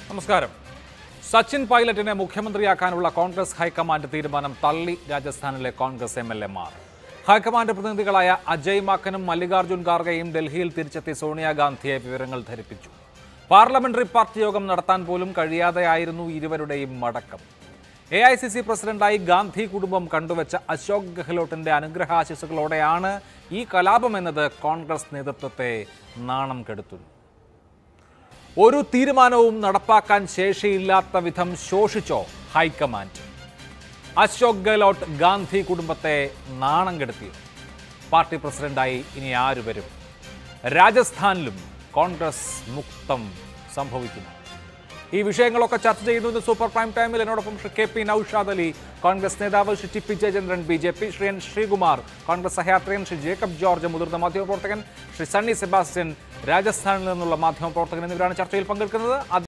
നമസ്കാരം സച്ചിൻ പൈലറ്റിനെ മുഖ്യമന്ത്രിയാക്കാനുള്ള കോൺഗ്രസ് ഹൈക്കമാൻഡ് തീരുമാനം തള്ളി രാജസ്ഥാനിലെ കോൺഗ്രസ് എം എൽ എമാർ ഹൈക്കമാൻഡ് പ്രതിനിധികളായ അജയ് മാക്കനും മല്ലികാർജ്ജുൻ ഖാർഗെയും ഡൽഹിയിൽ തിരിച്ചെത്തി സോണിയാഗാന്ധിയെ വിവരങ്ങൾ ധരിപ്പിച്ചു പാർലമെന്ററി പാർട്ടി യോഗം നടത്താൻ പോലും കഴിയാതെയായിരുന്നു ഇരുവരുടെയും മടക്കം എ ഐ സി സി പ്രസിഡന്റായി ഗാന്ധി കുടുംബം കണ്ടുവച്ച അശോക് ഗെഹ്ലോട്ടിന്റെ അനുഗ്രഹാശിസുകളോടെയാണ് ഈ കലാപം എന്നത് കോൺഗ്രസ് നേതൃത്വത്തെ നാണം കെടുത്തുന്നു ഒരു തീരുമാനവും നടപ്പാക്കാൻ ശേഷിയില്ലാത്ത വിധം ശോഷിച്ചോ ഹൈക്കമാൻഡ് അശോക് ഗെഹ്ലോട്ട് ഗാന്ധി കുടുംബത്തെ നാണം കെടുത്തി പാർട്ടി പ്രസിഡന്റായി ഇനി ആര് വരും രാജസ്ഥാനിലും കോൺഗ്രസ് മുക്തം സംഭവിക്കുന്നു ഈ വിഷയങ്ങളൊക്കെ ചർച്ച ചെയ്യുന്നു ഇന്ന് സൂപ്പർ പ്രൈം ടൈമിൽ എന്നോടൊപ്പം Shri K P Noushad Ali Congress നേതാവ് Shri T P Jayachandran B J P Shri N Sreekumar Congress സഹയാത്രികൻ ശ്രീ ജേക്കബ് ജോർജ് മുതിർന്ന മാധ്യമപ്രവർത്തകൻ ശ്രീ സണ്ണി സെബാസ്റ്റ്യൻ രാജസ്ഥാനിൽ നിന്നുള്ള മാധ്യമപ്രവർത്തകൻ എന്നിവരാണ് ചർച്ചയിൽ പങ്കെടുക്കുന്നത്